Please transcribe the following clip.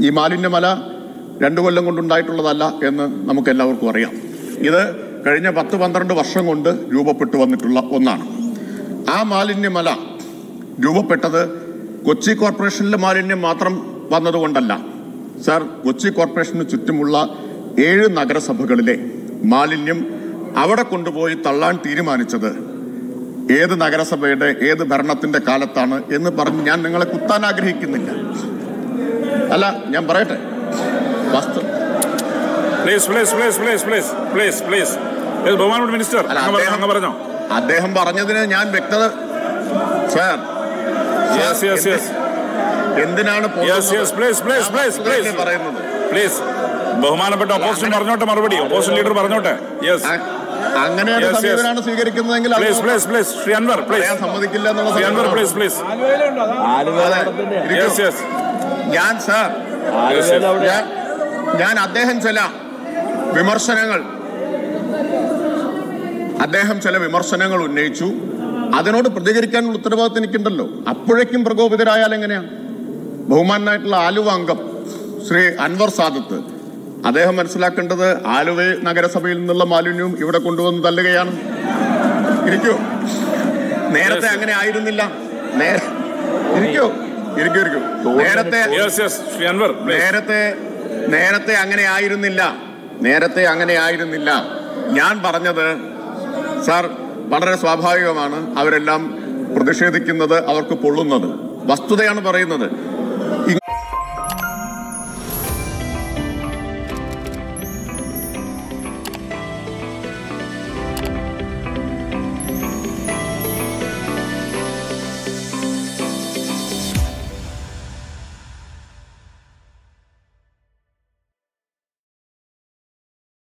ഈ മാലിന്യമല രണ്ടു കൊല്ലം കൊണ്ടുണ്ടായിട്ടുള്ളതല്ല എന്ന് നമുക്ക് എല്ലാവർക്കും അറിയാം ഇത് കഴിഞ്ഞ പത്ത് പന്ത്രണ്ട് വർഷം കൊണ്ട് രൂപപ്പെട്ടു വന്നിട്ടുള്ള ഒന്നാണ് ആ മാലിന്യമല രൂപപ്പെട്ടത് കൊച്ചി കോർപ്പറേഷനിലെ മാലിന്യം മാത്രം വന്നതുകൊണ്ടല്ല സാർ കൊച്ചി കോർപ്പറേഷന് ചുറ്റുമുള്ള ഏഴ് നഗരസഭകളിലെ മാലിന്യം അവിടെ കൊണ്ടുപോയി തള്ളാൻ തീരുമാനിച്ചത് ഏത് നഗരസഭയുടെ ഏത് ഭരണത്തിന്റെ കാലത്താണ് എന്ന് പറഞ്ഞ് ഞാൻ നിങ്ങളെ കുത്താൻ ആഗ്രഹിക്കുന്നില്ല അല്ല ഞാൻ പറയട്ടെ വസ്തു please please please please please please please ബഹുമാനപ്പെട്ട മിനിസ്റ്റർ അല്ല, അങ്ങ് പറഞ്ഞോ, അദ്ദേഹം- അങ്ങ് പറഞ്ഞോ അദ്ദേഹം പറഞ്ഞതിന് ഞാൻ വ്യക്തത സാർ യെസ് യെസ് യെസ് എന്തിനാണ് yes yes please please please please പറയുന്നത് പ്ലീസ് ബഹുമാനപ്പെട്ട ഓപ്പോസിഷൻ പറഞ്ഞോട്ടെ മറുപടി ഓപ്പോസിഷൻ ലീഡർ പറഞ്ഞോട്ടെ യെസ് അ- അങ്ങനെ ഒരു Yes, yes. സമീപനാണ് സ്വീകരിക്കുന്നതെങ്കിൽ അത് please please please Shri Anwar please പറയാൻ സമ്മതിക്കില്ല എന്നുള്ള ശ്രീ അൻവർ സമീപനമാണ്. പ്ലീസ് പ്ലീസ് അതെ, ഇരിക്കൂ. യെസ് യെസ് ഞാൻ സാർ ഞാൻ ഞാൻ അദ്ദേഹം ചില വിമർശനങ്ങൾ അദ്ദേഹം ചില വിമർശനങ്ങൾ ഉന്നയിച്ചു അതിനോട് പ്രതികരിക്കാനുള്ള ഉത്തരവാദിത്വം എനിക്കുണ്ടല്ലോ അപ്പോഴേക്കും പ്രകോപിതരായാൽ എങ്ങനെയാ ബഹുമാനായിട്ടുള്ള ആലുവ അംഗം ശ്രീ അൻവർ സാദത്ത് അദ്ദേഹം മനസ്സിലാക്കേണ്ടത് ആലുവ നഗരസഭയിൽ നിന്നുള്ള മാലിന്യവും ഇവിടെ കൊണ്ടുവന്ന് തള്ളുകയാണ് ഇരിക്കൂ നേരത്തെ അങ്ങനെ ആയിരുന്നില്ല നേരെ ഇരിക്കൂ ഇരിക്കൂ ഇരിക്കൂ നേരത്തെ yes yes Shri Anwar please നേരത്തെ നേരത്തെ അങ്ങനെ ആയിരുന്നില്ല നേരത്തെ അങ്ങനെ ആയിരുന്നില്ല ഞാൻ പറഞ്ഞത് സാർ വളരെ സ്വാഭാവികമാണ് അവരെല്ലാം പ്രതിഷേധിക്കുന്നത് അവർക്ക് പൊള്ളുന്നത് വസ്തുതയാണ് പറയുന്നത്